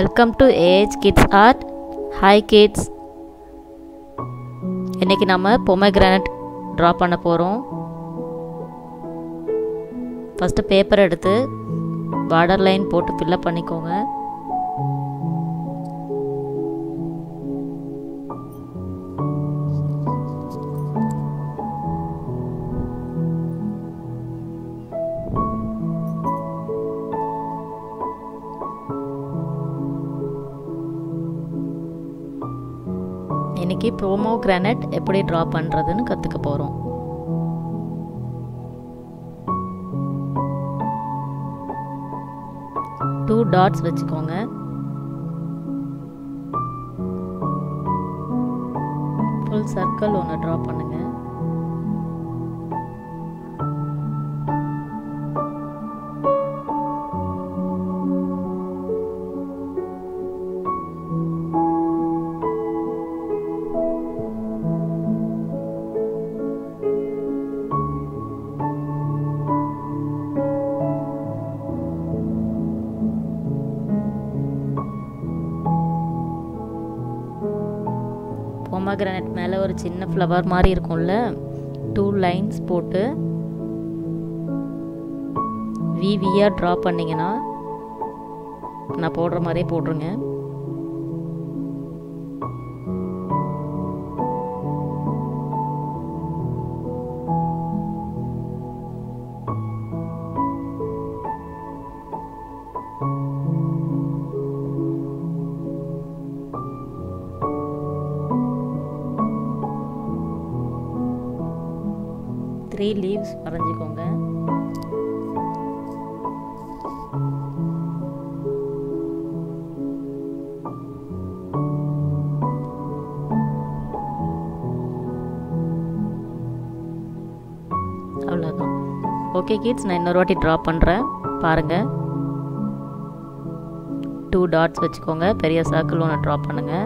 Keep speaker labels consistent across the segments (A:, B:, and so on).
A: welcome to age kids art hi kids இன்றைக்கி நம்ம pomegranate draw பண்ண போகிறோம் ஃபஸ்ட்டு பேப்பர் எடுத்து பார்டர் லைன் போட்டு ஃபில்லப் பண்ணிக்கோங்க இன்றைக்கி ப்ரோமோ கிரானட் எப்படி ட்ரா பண்ணுறதுன்னு கற்றுக்க போகிறோம் டூ டாட்ஸ் வச்சுக்கோங்க ஃபுல் சர்க்கிள் ஒன்று ட்ரா பண்ணுங்க பொமக்ரானட் மேலே ஒரு சின்ன ஃப்ளவர் மாதிரி இருக்கும்ல டூ லைன்ஸ் போட்டு விவியாக ட்ரா பண்ணிங்கன்னா நான் போடுற மாதிரியே போட்டுருங்க த்ரீ லீவ்ஸ் வரைஞ்சிக்கோங்க அவ்வளோதான் ஓகே கிட்ஸ் நான் இன்னொரு வாட்டி ட்ரா பண்ணுறேன் பாருங்கள் டூ டாட்ஸ் வச்சுக்கோங்க பெரிய சர்க்கிள் ஒன்று ட்ரா பண்ணுங்கள்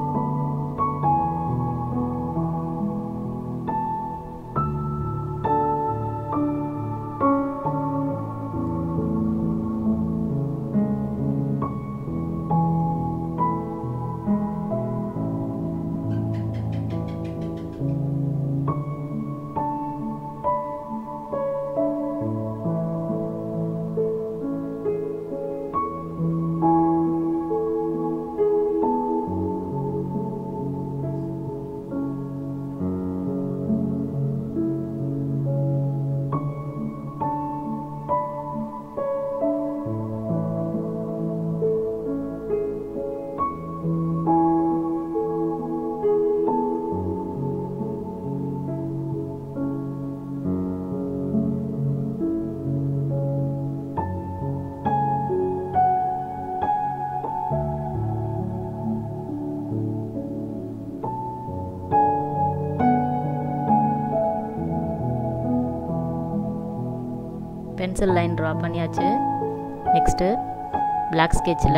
A: பென்சில் லைன் ட்ரா பண்ணியாச்சு நெக்ஸ்ட்டு பிளாக் ஸ்கெட்சில்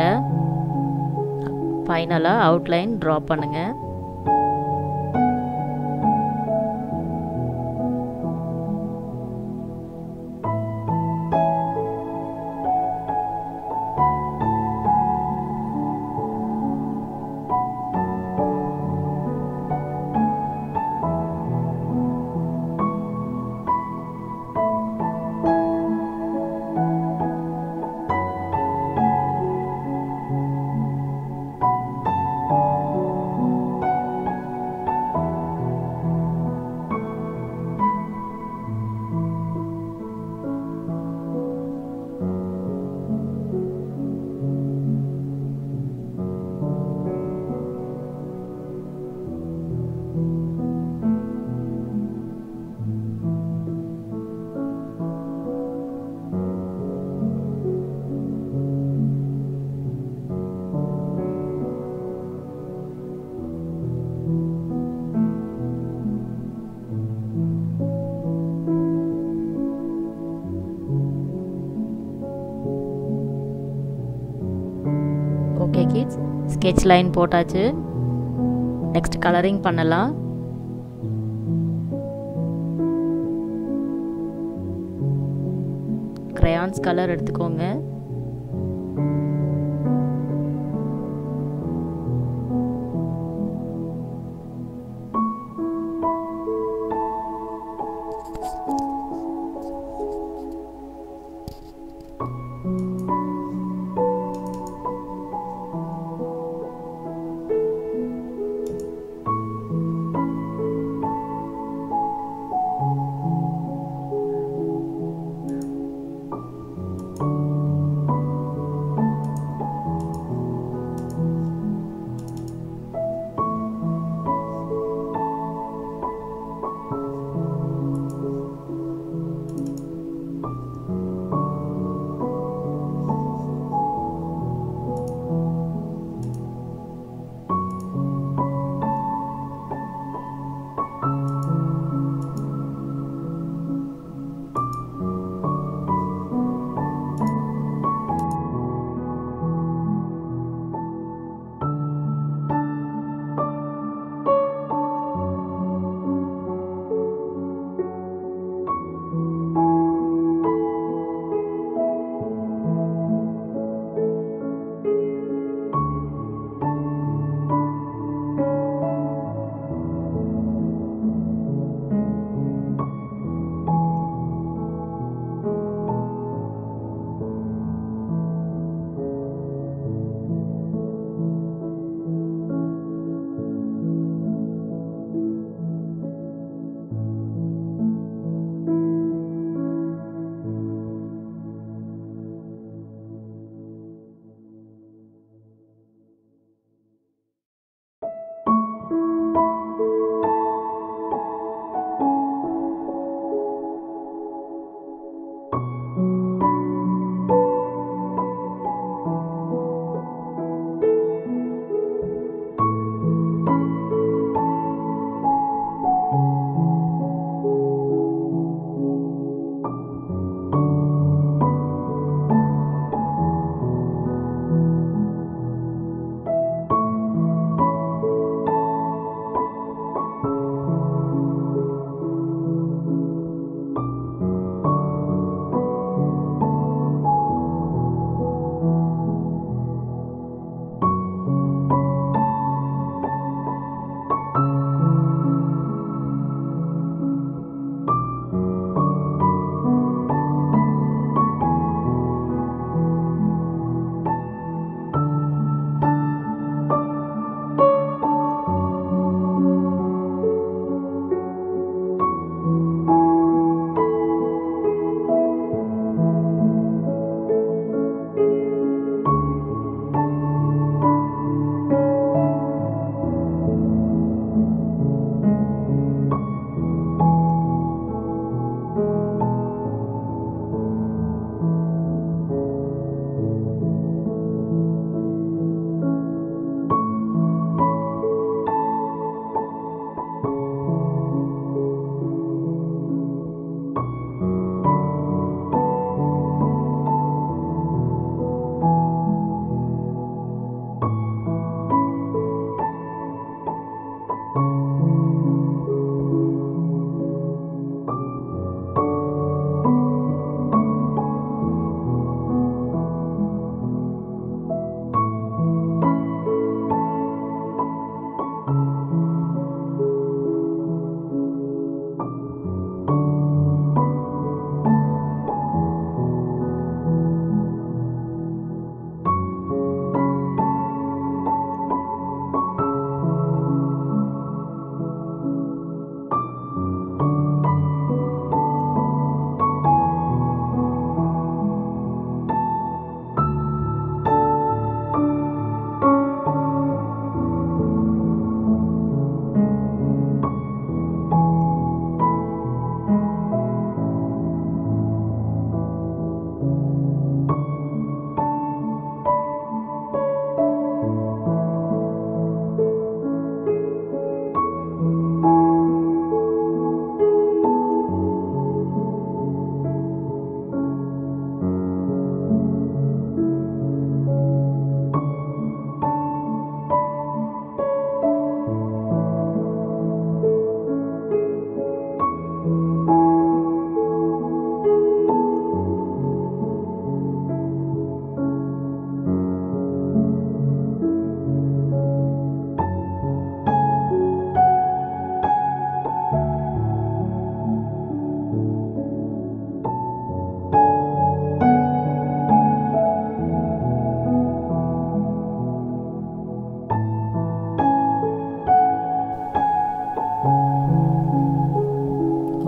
A: ஃபைனலாக அவுட்லைன் ட்ரா பண்ணுங்கள் ஓகே கிட்ஸ் ஸ்கெட்ச் லைன் போட்டாச்சு நெக்ஸ்ட் கலரிங் பண்ணலாம் crayons கலர் எடுத்துக்கோங்க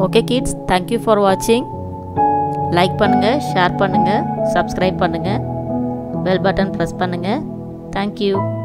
A: ஓகே கிட்ஸ் தேங்க்யூ ஃபார் வாட்சிங் லைக் பண்ணுங்கள் ஷேர் பண்ணுங்கள் சப்ஸ்கிரைப் பண்ணுங்கள் பெல் பட்டன் ப்ரெஸ் பண்ணுங்கள் தேங்க்யூ